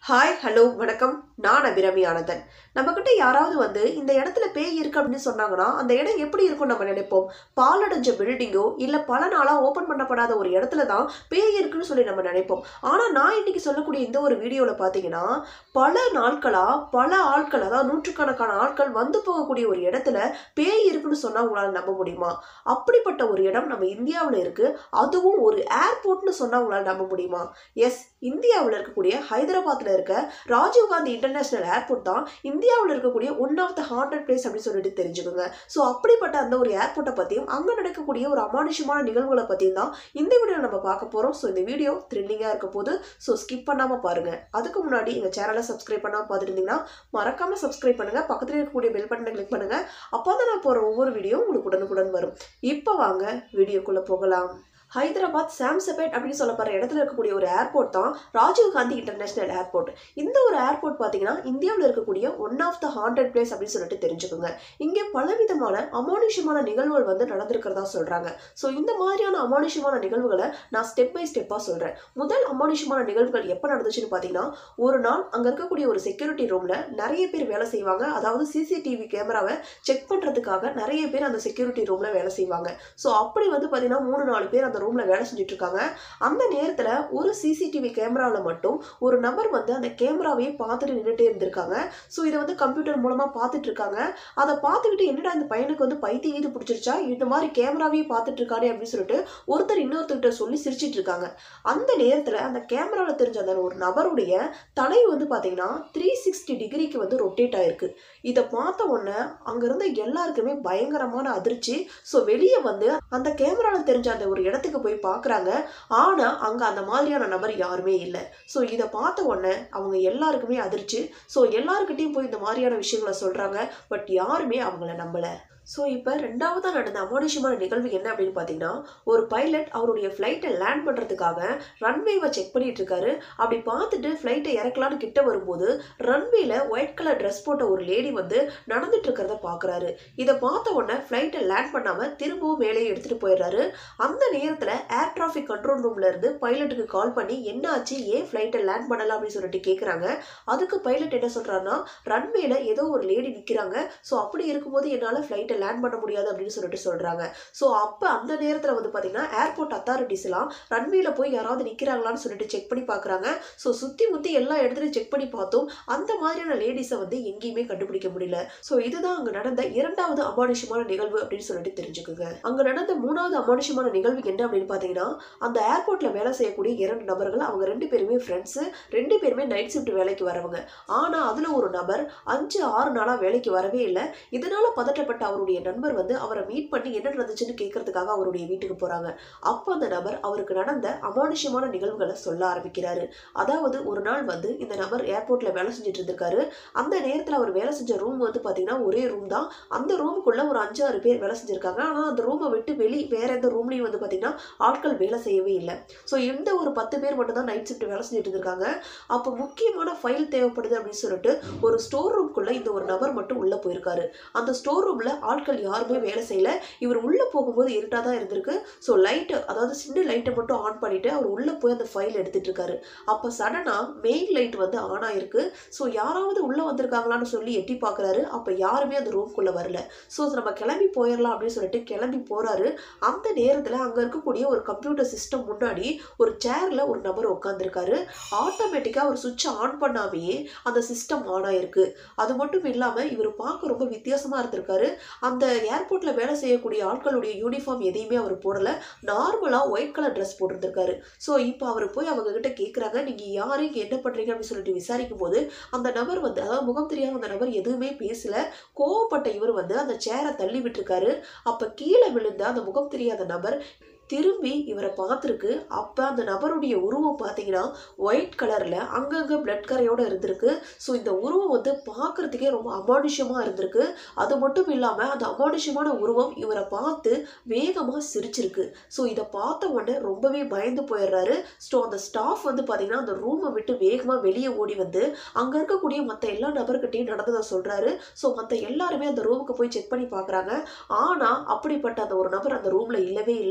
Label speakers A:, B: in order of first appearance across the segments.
A: hi hello வணக்கம் நான் அபிராமி ஆனந்தன் நம்மக்கிட்ட யாராவது வந்து இந்த இடத்துல பேய் இருக்கு அப்படின்னு சொன்னாங்கன்னா அந்த இடம் எப்படி இருக்கும் நம்ம நினைப்போம் பாலடைஞ்ச பில்டிங்கோ இல்லை பல நாளாக ஓப்பன் பண்ணப்படாத ஒரு இடத்துல தான் பேய் இருக்குன்னு சொல்லி நம்ம நினைப்போம் ஆனால் நான் இன்னைக்கு சொல்லக்கூடிய இந்த ஒரு வீடியோவில் பார்த்தீங்கன்னா பல நாட்களாக பல ஆட்கள் அதாவது நூற்றுக்கணக்கான ஆட்கள் வந்து போகக்கூடிய ஒரு இடத்துல பேய் இருக்குன்னு சொன்னால் உங்களால் நம்ப முடியுமா அப்படிப்பட்ட ஒரு இடம் நம்ம இந்தியாவில் இருக்கு அதுவும் ஒரு ஏர்போர்ட்னு சொன்னால் உங்களால் நம்ப முடியுமா எஸ் இந்தியாவில் இருக்கக்கூடிய ஹைதராபாத்தில் இருக்க ராஜீவ்காந்தி இன்டர்நேஷனல் ஏர்போர்ட் தான் இந்தியாவில் இருக்கக்கூடிய one of the haunted place அப்படின்னு சொல்லிட்டு தெரிஞ்சுக்கோங்க ஸோ அப்படிப்பட்ட அந்த ஒரு ஏர்போர்ட்டை பற்றியும் அங்கே நடக்கக்கூடிய ஒரு அமானுஷமான நிகழ்வுகளை பற்றியும் தான் இந்த வீடியோவில் நம்ம பார்க்க போகிறோம் ஸோ இந்த வீடியோ த்ரில்லிங்காக இருக்க போது ஸோ ஸ்கிப் பண்ணாமல் பாருங்கள் அதுக்கு முன்னாடி எங்கள் சேனலை சப்ஸ்கிரைப் பண்ணாமல் பார்த்துட்டு இருந்தீங்கன்னா மறக்காமல் சப்ஸ்கிரைப் பண்ணுங்கள் பக்கத்தில் இருக்கக்கூடிய பெல் பட்டனை கிளிக் பண்ணுங்கள் அப்போ தான் நான் போகிற ஒவ்வொரு வீடியோ உங்களுக்கு உடனுக்குடன் வரும் இப்போ வாங்க வீடியோக்குள்ளே போகலாம் ஹைதராபாத் சாம்சபேட் அப்படின்னு சொல்லப்படுற இடத்துல இருக்கக்கூடிய ஒரு ஏர்போர்ட் தான் ராஜீவ்காந்தி இன்டர்நேஷனல் ஏர்போர்ட் இந்த ஒரு ஏர்போர்ட் பார்த்தீங்கன்னா இந்தியாவில் இருக்கக்கூடிய one of the haunted place அப்படின்னு சொல்லிட்டு தெரிஞ்சுக்கோங்க இங்கே பலவிதமான அமானுஷமான நிகழ்வுகள் வந்து நடந்திருக்கிறதா சொல்கிறாங்க ஸோ இந்த மாதிரியான அமானுஷமான நிகழ்வுகளை நான் ஸ்டெப் பை ஸ்டெப்பாக சொல்கிறேன் முதல் அமானுஷமான நிகழ்வுகள் எப்போ நடந்துச்சுன்னு பார்த்தீங்கன்னா ஒரு நாள் அங்கே இருக்கக்கூடிய ஒரு செக்யூரிட்டி ரூமில் நிறைய பேர் வேலை செய்வாங்க அதாவது சிசிடிவி கேமராவை செக் பண்ணுறதுக்காக நிறைய பேர் அந்த செக்யூரிட்டி ரூமில் வேலை செய்வாங்க ஸோ அப்படி வந்து பார்த்தீங்கன்னா மூணு நாலு பேர் அந்த ரூமில் வேலை செஞ்சுட்டு இருக்காங்க அந்த நேரத்தில் ஒரு சிசிடிவி கேமராவில் மட்டும் ஒரு நபர் வந்து அந்த கேமராவையே பார்த்துட்டு நின்றுட்டே இருந்திருக்காங்க ஸோ இதை வந்து கம்ப்யூட்டர் மூலமாக பார்த்துட்டு இருக்காங்க அதை பார்த்துக்கிட்டு என்னடா இந்த பையனுக்கு வந்து பைத்தியம் இது பிடிச்சிருச்சா இந்த மாதிரி கேமராவையே பார்த்துட்டு இருக்கானே அப்படின்னு சொல்லிட்டு ஒருத்தர் இன்னொருத்தர்கிட்ட சொல்லி சிரிச்சிட்டு இருக்காங்க அந்த நேரத்தில் அந்த கேமராவில் தெரிஞ்ச அந்த ஒரு நபருடைய தலை வந்து பார்த்தீங்கன்னா த்ரீ சிக்ஸ்டி டிகிரிக்கு வந்து ரொட்டேட் ஆயிருக்கு இதை பார்த்த உடனே அங்கே இருந்த எல்லாருக்குமே பயங்கரமான அதிர்ச்சி ஸோ வெளியே வந்து அந்த கேமராவில் தெரிஞ்ச அந்த ஒரு இடத்துக்கு போய் பார்க்குறாங்க ஆனால் அங்கே அந்த மாதிரியான நபர் யாருமே இல்லை ஸோ இதை பார்த்த உடனே அவங்க எல்லாருக்குமே அதிர்ச்சி ஸோ எல்லாருக்கிட்டையும் போய் இந்த மாதிரியான விஷயங்களை சொல்கிறாங்க பட் யாருமே அவங்கள நம்பலை ஸோ இப்போ ரெண்டாவதாக நடந்த அமானுஷமான நிகழ்வு என்ன அப்படின்னு பார்த்தீங்கன்னா ஒரு பைலட் அவருடைய ஃப்ளைட்டை லேண்ட் பண்ணுறதுக்காக ரன்வேவை செக் பண்ணிட்டு இருக்காரு அப்படி பார்த்துட்டு ஃப்ளைட்டை இறக்கலான்னு கிட்ட வரும்போது ரன்வேல ஒயிட் கலர் ட்ரெஸ் போட்ட ஒரு லேடி வந்து நடந்துட்டு இருக்கிறத பார்க்குறாரு இதை பார்த்த உடனே ஃப்ளைட்டை லேண்ட் பண்ணாமல் திரும்பவும் மேலே எடுத்துகிட்டு போயிடுறாரு அந்த நேரத்தில் ஏர் டிராஃபிக் கண்ட்ரோல் ரூம்ல இருந்து பைலட்டுக்கு கால் பண்ணி என்ன ஆச்சு ஏன் ஃப்ளைட்டை லேண்ட் பண்ணலாம் அப்படின்னு சொல்லிட்டு கேட்குறாங்க அதுக்கு பைலட் என்ன சொல்கிறாருன்னா ரன்வேல ஏதோ ஒரு லேடி நிற்கிறாங்க ஸோ அப்படி இருக்கும்போது என்னால் ஃப்ளைட்டை லேண்ட் பண்ண முடியாது அப்படின்னு சொல்லிட்டு சொல்கிறாங்க ஸோ அப்போ அந்த நேரத்தில் வந்து பார்த்தீங்கன்னா ஏர்போர்ட் அத்தாரிட்டிஸ் எல்லாம் ரன்வேல போய் யாராவது நிற்கிறாங்களான்னு சொல்லிட்டு செக் பண்ணி பார்க்குறாங்க ஸோ சுற்றி முற்றி எல்லா இடத்துலையும் செக் பண்ணி பார்த்தோம் அந்த மாதிரியான லேடிஸை வந்து எங்கேயுமே கண்டுபிடிக்க முடியல ஸோ இதுதான் அங்கே நடந்த இரண்டாவது அமானுஷமான நிகழ்வு அப்படின்னு சொல்லிட்டு தெரிஞ்சுக்குங்க அங்கே நடந்த மூணாவது அமானுஷமான நிகழ்வு என்ன அப்படின்னு பார்த்தீங்கன்னா அந்த ஏர்போர்ட்டில் வேலை செய்யக்கூடிய இரண்டு நபர்கள் அவங்க ரெண்டு பேருமே ஃப்ரெண்ட்ஸு ரெண்டு பேருமே நைட் ஷிஃப்ட் வேலைக்கு வரவங்க ஆனால் அதில் ஒரு நபர் அஞ்சு ஆறு நாளாக வேலைக்கு வரவே இல்லை இதனால் பதட்டப்பட்ட அவருடைய நண்பர் வந்து அவரை மீட் பண்ணி என்ன நடந்துச்சுன்னு கேட்கறதுக்காக அவருடைய வீட்டுக்கு போகிறாங்க அப்போ அந்த நபர் அவருக்கு நடந்த அமானுஷ்யமான நிகழ்வுகளை சொல்ல ஆரம்பிக்கிறாரு அதாவது ஒரு நாள் வந்து இந்த நபர் ஏர்போர்ட்டில் வேலை செஞ்சுட்டு இருந்திருக்காரு அந்த நேரத்தில் அவர் வேலை செஞ்ச ரூம் வந்து பார்த்தீங்கன்னா ஒரே ரூம் தான் அந்த ரூமுக்குள்ளே ஒரு அஞ்சாறு பேர் வேலை செஞ்சுருக்காங்க ஆனால் அந்த ரூமை விட்டு வெளி வேற எந்த ரூம்லையும் வந்து பார்த்தீங்கன்னா ஆட்கள் வேலை செய்யவே இல்லை ஸோ இந்த ஒரு பத்து பேர் மட்டும் தான் நைட் ஷிஃப்ட் வேலை செஞ்சுட்டு இருந்திருக்காங்க அப்போ முக்கியமான ஃபைல் தேவைப்படுது அப்படின்னு சொல்லிட்டு ஒரு ஸ்டோர் ரூம்குள்ளே இந்த ஒரு நபர் மட்டும் உள்ளே போயிருக்காரு அந்த ஸ்டோர் ரூமில் ஆட்கள் யாருமே வேலை செய்யல இவர் உள்ளே போகும்போது இருட்டாக தான் இருந்திருக்கு ஸோ லைட்டு அதாவது சின்ன லைட்டை மட்டும் ஆன் பண்ணிட்டு அவர் உள்ளே போய் அந்த ஃபைல் எடுத்துட்டு இருக்காரு அப்போ சடனாக மெயின் லைட் வந்து ஆன் ஆயிருக்கு ஸோ யாராவது உள்ளே வந்திருக்காங்களான்னு சொல்லி எட்டி பார்க்குறாரு அப்போ யாருமே அந்த ரூம்குள்ளே வரல ஸோ நம்ம கிளம்பி போயிடலாம் அப்படின்னு சொல்லிட்டு கிளம்பி போகிறாரு அந்த நேரத்தில் அங்கே இருக்கக்கூடிய ஒரு கம்ப்யூட்டர் சிஸ்டம் முன்னாடி ஒரு சேரில் ஒரு நபர் உட்காந்துருக்காரு ஆட்டோமேட்டிக்காக ஒரு சுவிட்சை ஆன் பண்ணாமையே அந்த சிஸ்டம் ஆன் ஆயிருக்கு அது மட்டும் இல்லாமல் இவர் பார்க்க ரொம்ப வித்தியாசமாக இருந்திருக்காரு அந்த ஏர்போர்ட்டில் வேலை செய்யக்கூடிய ஆட்களுடைய யூனிஃபார்ம் எதையுமே அவர் போடலை நார்மலாக ஒயிட் கலர் ட்ரெஸ் போட்டிருந்திருக்காரு ஸோ இப்போ அவர் போய் அவங்க கிட்ட கேட்குறாங்க நீங்கள் யாரு இங்கே என்ன பண்ணுறீங்க அப்படின்னு சொல்லிட்டு விசாரிக்கும் போது அந்த நபர் வந்து அதாவது முகம் தெரியாத அந்த நபர் எதுவுமே பேசல கோவப்பட்ட இவர் வந்து அந்த சேரை தள்ளி விட்டுருக்காரு அப்போ கீழே விழுந்த அந்த முகம் தெரியாத நபர் திரும்பி இவரை பார்த்துருக்கு அப்போ அந்த நபருடைய உருவம் பார்த்தீங்கன்னா ஒயிட் கலரில் அங்கங்கே பிளட் கரையோடு இருந்திருக்கு ஸோ இந்த உருவம் வந்து பார்க்குறதுக்கே ரொம்ப அமானுஷ்யமாக இருந்திருக்கு அது மட்டும் இல்லாமல் அந்த அமானுஷ்யமான உருவம் இவரை பார்த்து வேகமாக சிரிச்சிருக்கு ஸோ இதை பார்த்த உடனே ரொம்பவே பயந்து போயிடுறாரு ஸோ அந்த ஸ்டாஃப் வந்து பார்த்தீங்கன்னா அந்த ரூமை விட்டு வேகமாக வெளியே ஓடி வந்து அங்கே இருக்கக்கூடிய மற்ற எல்லா நபர்கிட்டையும் நடந்ததை சொல்கிறாரு ஸோ மற்ற எல்லாருமே அந்த ரூமுக்கு போய் செக் பண்ணி பார்க்குறாங்க ஆனால் அப்படிப்பட்ட அந்த ஒரு நபர் அந்த ரூமில் இல்லவே இல்லை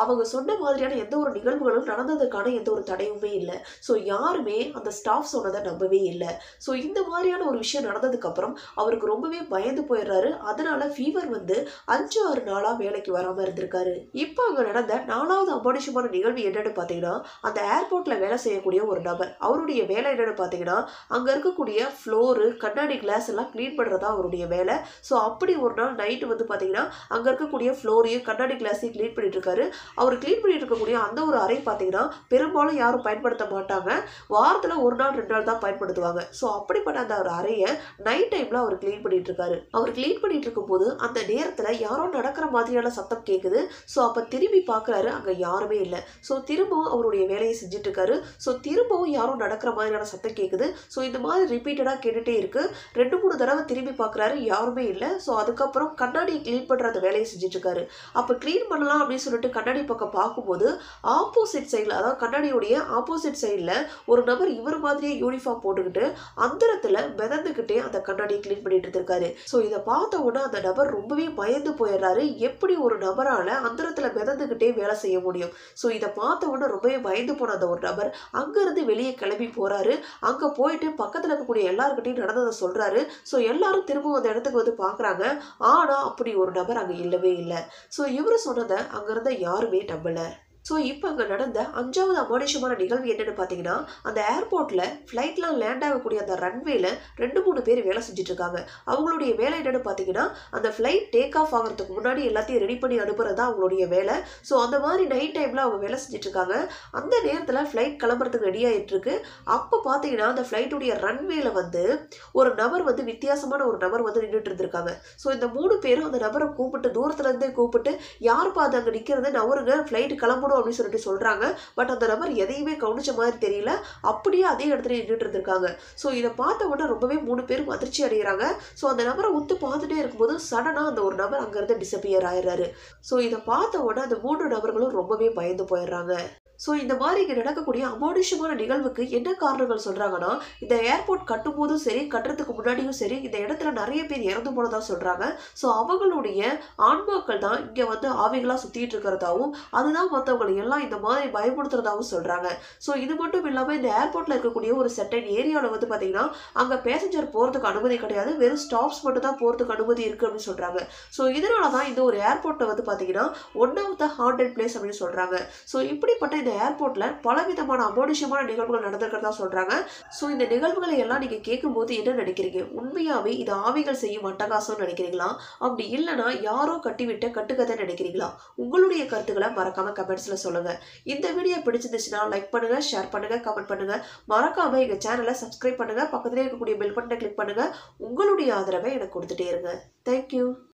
A: அவங்க சொன்ன மாதிரியான எந்த ஒரு நிகழ்வுகளும் நடந்ததுக்கான எந்த ஒரு தடையுமே இல்லை ஸோ யாருமே அந்த ஸ்டாஃப் சொன்னதை நம்பவே இல்லை ஸோ இந்த மாதிரியான ஒரு விஷயம் நடந்ததுக்கப்புறம் அவருக்கு ரொம்பவே பயந்து போயிடுறாரு அதனால ஃபீவர் வந்து அஞ்சு ஆறு நாளாக வேலைக்கு வராமல் இருந்திருக்காரு இப்போ அங்கே நடந்த நாலாவது அமானுஷமான நிகழ்வு என்னன்னு பார்த்தீங்கன்னா அந்த ஏர்போர்ட்டில் வேலை செய்யக்கூடிய ஒரு நபர் அவருடைய வேலை என்னன்னு பார்த்தீங்கன்னா அங்கே இருக்கக்கூடிய ஃப்ளோரு கண்ணாடி கிளாஸ் எல்லாம் க்ளீன் பண்ணுறதா அவருடைய வேலை ஸோ அப்படி ஒரு நாள் நைட்டு வந்து பார்த்தீங்கன்னா அங்கே இருக்கக்கூடிய ஃப்ளோரையும் கண்ணாடி கிளாஸையும் க்ளீன் பண்ணிட்டு இருக்காரு அவர் க்ளீன் பண்ணிட்டு இருக்கக்கூடிய அந்த ஒரு அறை பார்த்தீங்கன்னா பெரும்பாலும் யாரும் பயன்படுத்த மாட்டாங்க வாரத்தில் ஒரு நாள் ரெண்டு நாள் தான் பயன்படுத்துவாங்க ஸோ அப்படிப்பட்ட அந்த ஒரு அறையை நைட் டைமில் அவர் க்ளீன் பண்ணிட்டு இருக்காரு அவர் க்ளீன் பண்ணிட்டு இருக்கும்போது அந்த நேரத்தில் யாரோ நடக்கிற மாதிரியான சத்தம் கேட்குது ஸோ அப்போ திரும்பி பார்க்குறாரு அங்கே யாருமே இல்லை ஸோ திரும்பவும் அவருடைய வேலையை செஞ்சுட்டு இருக்காரு ஸோ திரும்பவும் யாரோ நடக்கிற மாதிரியான சத்தம் கேட்குது ஸோ இந்த மாதிரி ரிப்பீட்டடாக கேட்டுகிட்டே இருக்கு ரெண்டு மூணு தடவை திரும்பி பார்க்குறாரு யாருமே இல்லை ஸோ அதுக்கப்புறம் கண்ணாடியை க்ளீன் பண்ணுற அந்த வேலையை செஞ்சுட்டு இருக்காரு அப்போ க்ளீன் பண்ணலாம் அப்படின்னு சொல்லிட்டு கண்ணாடி பக்கம் பார்க்கும்போது ஆப்போசிட் சைடில் அதாவது கண்ணாடியுடைய ஆப்போசிட் சைடில் ஒரு நபர் இவர் மாதிரியே யூனிஃபார்ம் போட்டுக்கிட்டு அந்தரத்தில் மிதந்துக்கிட்டே அந்த கண்ணாடியை க்ளீன் பண்ணிட்டு இருந்திருக்காரு ஸோ இதை பார்த்த உடனே அந்த நபர் ரொம்பவே பயந்து போயிடுறாரு எப்படி ஒரு நபரால் அந்தரத்தில் மிதந்துக்கிட்டே வேலை செய்ய முடியும் ஸோ இதை பார்த்த உடனே ரொம்பவே பயந்து போன அந்த ஒரு நபர் அங்கேருந்து வெளியே கிளம்பி போகிறாரு அங்கே போயிட்டு பக்கத்தில் இருக்கக்கூடிய எல்லாருக்கிட்டையும் நடந்ததை சொல்கிறாரு ஸோ எல்லாரும் திரும்ப அந்த இடத்துக்கு வந்து பார்க்குறாங்க ஆனால் அப்படி ஒரு நபர் அங்கே இல்லவே இல்லை ஸோ இவர் சொன்னதை அங்கேருந்த யாருமே நம்பலை ஸோ இப்போ அங்கே நடந்த அஞ்சாவது அமானுஷமான நிகழ்வு என்னன்னு பார்த்தீங்கன்னா அந்த ஏர்போர்ட்டில் ஃப்ளைட்லாம் லேண்ட் ஆகக்கூடிய அந்த ரன்வேல ரெண்டு மூணு பேர் வேலை செஞ்சுட்டு இருக்காங்க அவங்களுடைய வேலை என்னன்னு பார்த்தீங்கன்னா அந்த ஃப்ளைட் டேக் ஆஃப் ஆகிறதுக்கு முன்னாடி எல்லாத்தையும் ரெடி பண்ணி அனுப்புறது தான் அவங்களுடைய வேலை ஸோ அந்த மாதிரி நைட் டைமில் அவங்க வேலை செஞ்சுட்டு இருக்காங்க அந்த நேரத்தில் ஃப்ளைட் கிளம்புறதுக்கு ரெடி ஆகிட்டு இருக்கு அப்போ பார்த்தீங்கன்னா அந்த ஃப்ளைட்டுடைய ரன்வேல வந்து ஒரு நபர் வந்து வித்தியாசமான ஒரு நபர் வந்து நின்றுட்டு இருந்திருக்காங்க ஸோ இந்த மூணு பேரும் அந்த நபரை கூப்பிட்டு தூரத்துல இருந்தே கூப்பிட்டு யாருப்பா அது அங்கே நிற்கிறது நவருங்க ஃப்ளைட்டு கிளம்பணும் அப்படின்னு சொல்லிட்டு சொல்கிறாங்க பட் அந்த நபர் எதையுமே கவனிச்ச மாதிரி தெரியல அப்படியே அதே இடத்துல நின்றுட்டு இருந்திருக்காங்க ஸோ இதை பார்த்த உடனே ரொம்பவே மூணு பேரும் அதிர்ச்சி அடைகிறாங்க ஸோ அந்த நபரை உத்து பார்த்துட்டே இருக்கும்போது சடனாக அந்த ஒரு நபர் அங்கேருந்து டிசப்பியர் ஆயிடுறாரு ஸோ இதை பார்த்த உடனே அந்த மூன்று நபர்களும் ரொம்பவே பயந்து போயிடுறாங்க ஸோ இந்த மாதிரி இங்கே நடக்கக்கூடிய அமானுஷமான நிகழ்வுக்கு என்ன காரணங்கள் சொல்கிறாங்கன்னா இந்த ஏர்போர்ட் கட்டும்போதும் சரி கட்டுறதுக்கு முன்னாடியும் சரி இந்த இடத்துல நிறைய பேர் இறந்து போனதா சொல்கிறாங்க ஸோ அவங்களுடைய ஆன்மாக்கள் தான் இங்கே வந்து ஆவிகளாக சுற்றிட்டு இருக்கிறதாவும் அதுதான் மற்றவங்களை எல்லாம் இந்த மாதிரி பயமுறுத்துறதாவும் சொல்கிறாங்க ஸோ இது மட்டும் இல்லாமல் இந்த ஏர்போர்ட்டில் இருக்கக்கூடிய ஒரு செட்டன் ஏரியாவில் வந்து பார்த்தீங்கன்னா அங்கே பேசஞ்சர் போகிறதுக்கு அனுமதி கிடையாது வெறும் ஸ்டாப்ஸ் மட்டும் தான் போகிறதுக்கு அனுமதி இருக்குது அப்படின்னு சொல்கிறாங்க ஸோ இதனால தான் இந்த ஒரு ஏர்போர்ட்டை வந்து பார்த்தீங்கன்னா one of the haunted place அப்படின்னு சொல்கிறாங்க ஸோ இப்படிப்பட்ட இந்த ஏர்போர்ட்டில் பலவிதமான அமானுஷமான நிகழ்வுகள் நடந்திருக்கிறதா சொல்கிறாங்க ஸோ இந்த நிகழ்வுகளை எல்லாம் நீங்கள் கேட்கும்போது என்ன நினைக்கிறீங்க உண்மையாகவே இது ஆவிகள் செய்யும் அட்டகாசம்னு நினைக்கிறீங்களா அப்படி இல்லைன்னா யாரோ கட்டிவிட்ட கட்டுக்கதை நினைக்கிறீங்களா உங்களுடைய கருத்துக்களை மறக்காம கமெண்ட்ஸில் சொல்லுங்கள் இந்த வீடியோ பிடிச்சிருந்துச்சுன்னா லைக் பண்ணுங்கள் ஷேர் பண்ணுங்கள் கமெண்ட் பண்ணுங்கள் மறக்காம எங்கள் சேனலை சப்ஸ்கிரைப் பண்ணுங்கள் பக்கத்துலேயே இருக்கக்கூடிய பெல் பட்டனை கிளிக் பண்ணுங்கள் உங்களுடைய ஆதரவை எனக்கு கொடுத்துட்டே இருங்க தேங்க்யூ